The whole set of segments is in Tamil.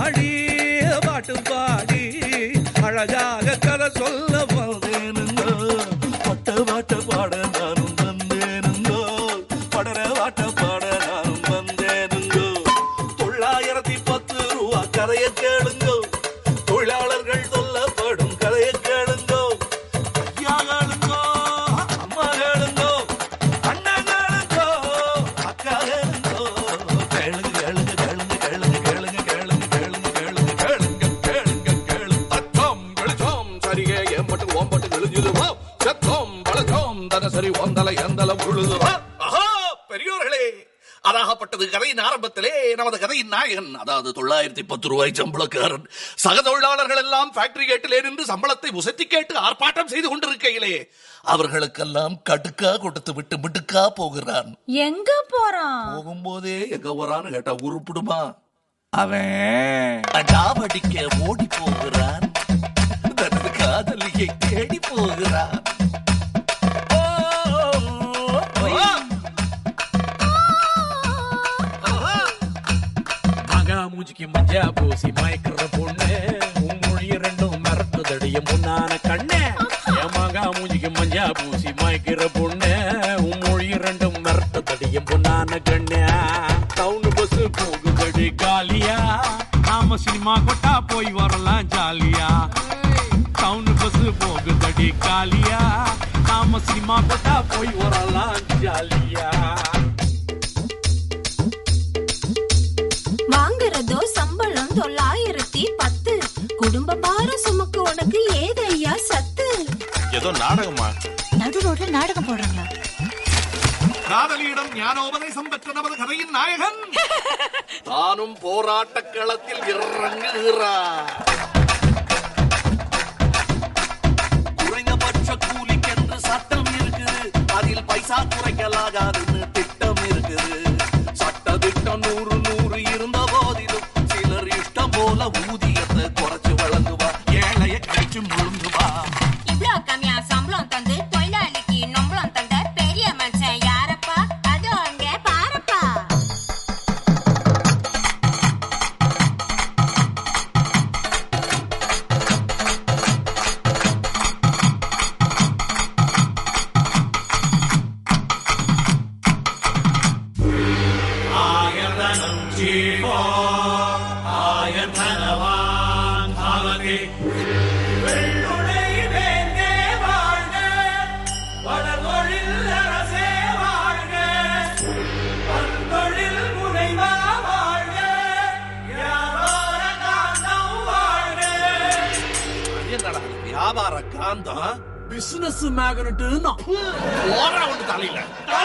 பாடி பாட்டு பாடி அழகாக கதை சொல்ல வந்தேனுங்க பட்ட பாட்ட பாட நானும் வந்தேனுங்கோ படர பாட்ட பாட நானும் வந்தேனுங்கோ தொள்ளாயிரத்தி பத்து ரூபா கதையை கேளுங்கோ தொழிலாளர்கள் சொல்லப்படும் கதையை கேளுங்கோ ஐயா கேளுங்கோ அம்மா கேளுங்கோ அண்ணன் கேளுங்கோ அக்கா கேளுங்கோ கேளுங்க கேளுங்க கேளுங்க கேளுங்க கேளுங்க கேளுங்க கேளுங்க கேளுங்க கேளுங்க கேளுங்க கேளுங்க அச்சம் வெளிச்சம் சரிகே ஏம்பட்டு ஓம்பட்டு விழுந்துதுவா சத்தம் பழச்சம் தனசரி ஒந்தல எந்தல உழுதுவா ஆஹா பெரியோர்களே அதாகப்பட்டது கதையின் ஆரம்பத்திலே நமது கதையின் நாயகன் அதாவது தொள்ளாயிரத்தி பத்து ரூபாய் சம்பளக்காரன் சக தொழிலாளர்கள் எல்லாம் ஃபேக்டரி கேட்டிலே நின்று சம்பளத்தை உசத்தி கேட்டு ஆர்ப்பாட்டம் செய்து கொண்டிருக்கையிலே அவர்களுக்கெல்லாம் கடுக்கா கொடுத்து விட்டு மிடுக்கா போகிறான் எங்க போறான் போகும்போதே எங்க வரான்னு கேட்டா உருப்பிடுமா அவன் அடாவடிக்க ஓடி போகிறான் தனது காதலியை தேடி போகிறான் ஓ, ஓ, ஓ. மகா மூஞ்சிக்கு மஞ்சா பூசி மயக்கிற பொண்ணு உன் மொழி ரெண்டும் மறக்குதடிய முன்னான கண்ணே என் மகா மூஞ்சிக்கு மஞ்சா பூசி மயக்கிற பொண்ணு உன் மொழி ரெண்டும் மறக்குதடிய முன்னான கண்ணே டவுன் பஸ் போகுதடி காலியா நாம சினிமா கொட்டா போய் வரலாம் ஜாலியா டவுன் பஸ் போகுதடி காலியா நாம சினிமா கொட்டா போய் வரலாம் ஜாலியா வாங்குறதோ சம்பளம் தொள்ளாயிரத்தி பத்து குடும்ப பாரம் சுமக்க உனக்கு ஏதையா சத்து ஏதோ நாடகமா நடு ரோட்ல நாடகம் போடுறாங்களா காதலியிடம் ஞானோபதேசம் பெற்ற நமது கதையின் நாயகன் தானும் போராட்ட களத்தில் இறங்குகிறார் குறைந்தபட்ச கூலிக்கென்று சட்டம் இருக்குது அதில் பைசா குறைக்கலாகாதுன்னு திட்டம் இருக்குது சட்ட திட்டம் நூறு நூறு இருந்த போதிலும் சிலர் இஷ்டம் போல ஊதியத்தை குறைச்சு வழங்குவா ஏழைய கழிச்சு முழுங்குவா இவ்ளோ கம்மியா சம்பளம் தந்து தொழிலாளிக்கு நம்பளம் தந்த பெரிய மனுஷன் யாரப்பா அதோ அங்க பாருப்பா என்னடா இது வியாபார காந்தம் பிசினஸ் மேகனட்டு ஓடுற ஒன்று தலையில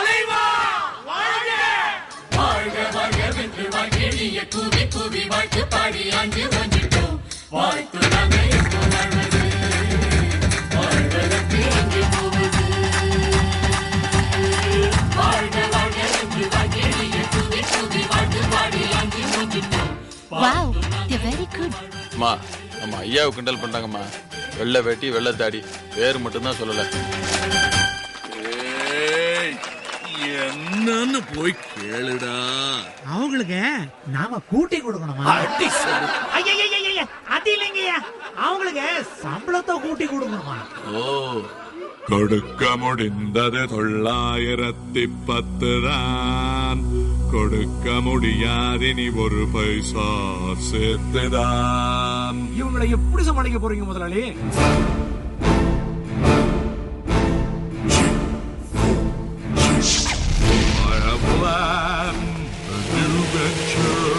வாவ் தி வெரி குட் அம்மா நம்ம ஐயாவை கிண்டல் பண்றாங்கம்மா வெள்ளை வேட்டி வெள்ளை தாடி பேர் மட்டும்தான் சொல்லல ஏய், என்னன்னு போய் கேளுடா அவங்களுக்கு நாம கூட்டி கொடுக்கணுமா அடி சொல்லு. ஐயய்யய்யய்ய, அது இல்லைங்கய்யா அவங்களுக்கு சம்பளத்தை கூட்டி கொடுக்கணுமா ஓ கொடுக்க முடிந்தது தொள்ளாயிரத்தி பத்து தான் கொடுக்க முடியாதினி ஒரு பைசா சேர்த்துதான் இவங்களை எப்படி சமாளிக்க போறீங்க முதலாளி I have planned a new venture.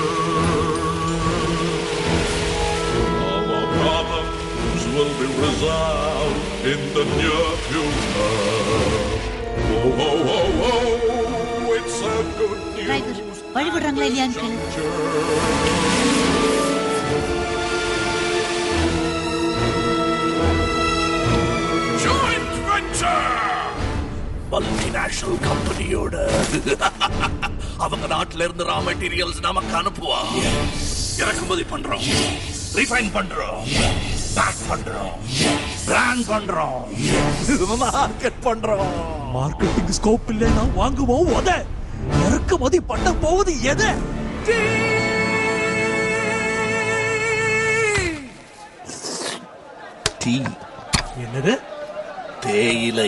Our problems will be resolved in the near future. Oh, oh, oh, oh, it's a good driver news. வழிபடுறாங்களா இல்லையான்னு கேளு joint venture மல்டிநேஷனல் கம்பெனியோட அவங்க நாட்டுல இருந்து ரா மெட்டீரியல்ஸ் நமக்கு அனுப்புவா இறக்குமதி பண்றோம் ரிஃபைன் பண்றோம் பேக் பண்றோம் பிராண்ட் பண்றோம் மார்க்கெட் பண்றோம் மார்க்கெட்டிங் ஸ்கோப் இல்லைன்னா வாங்குவோம் உத இறக்குமதி பண்ண போவது எது டீ என்னது தேயிலை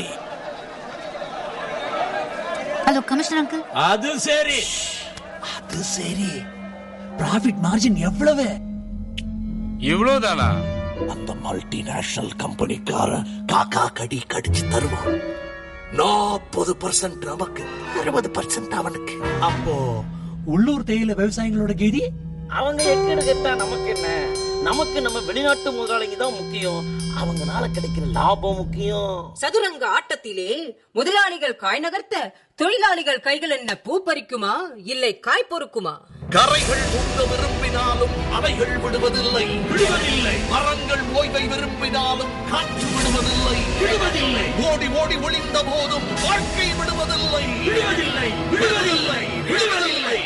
ஹலோ கமிஷனர் அங்கிள் அது சரி அது சரி ப்ராஃபிட் மார்ஜின் எவ்வளவு இவ்வளவுதானா அந்த மல்டிநேஷனல் கம்பெனிக்காரன் காக்கா கடி கடிச்சு தருவான் நாற்பது பர்சன்ட் நமக்கு அறுபது பர்சன்ட் அவனுக்கு அப்போ உள்ளூர் தேயிலை விவசாயிகளோட கெதி அவங்க எக்கடு கேட்டா நமக்கு என்ன நமக்கு நம்ம வெளிநாட்டு முதலாளிங்க தான் முக்கியம் அவங்கனால கிடைக்கிற லாபம் முக்கியம் சதுரங்க ஆட்டத்திலே முதலாளிகள் காய் நகர்த்த தொழிலாளிகள் கைகள் என்ன பூ பறிக்குமா இல்லை காய் பொறுக்குமா கரைகள் உங்க விரும்பினாலும் அலைகள் விடுவதில்லை விடுவதில்லை மரங்கள் ஓய்வை விரும்பினாலும் காற்று விடுவதில்லை விடுவதில்லை ஓடி ஓடி ஒளிந்த போதும் வாழ்க்கை விடுவதில்லை விடுவதில்லை விடுவதில்லை விடுவதில்லை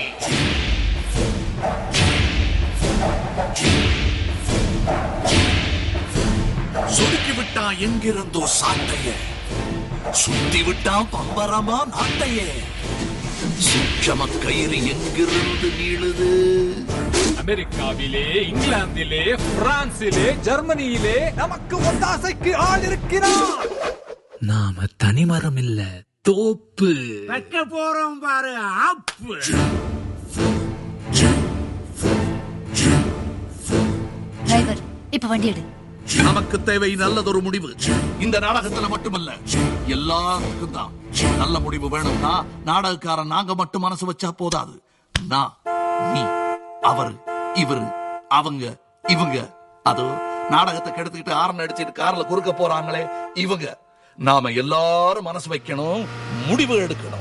சொடுக்கி விட்டா எங்கிருந்தோ சாட்டைய சுத்தி விட்டான் பம்பரமா நாட்டையே சூட்சம கயிறு எங்கிருந்து நீளுது அமெரிக்காவிலே இங்கிலாந்திலே பிரான்சிலே ஜெர்மனியிலே நமக்கு ஒத்தாசைக்கு ஆள் இருக்கிறார் நாம தனிமரம் இல்ல தோப்பு வைக்க போறோம் பாரு ஆப்பு டிரைவர் இப்ப வண்டி எடு நமக்கு தேவை நல்லதொரு முடிவு இந்த நாடகத்துல மட்டுமல்ல எல்லாருக்கும் தான் நல்ல முடிவு வேணும்னா நாடகக்காரன் நாங்க மட்டும் மனசு வச்சா போதாது நான் நீ அவர் இவர் அவங்க இவங்க அதோ நாடகத்தை கெடுத்துக்கிட்டு ஆரன் அடிச்சிட்டு கார்ல குறுக்க போறாங்களே இவங்க நாம எல்லாரும் மனசு வைக்கணும் முடிவு எடுக்கணும்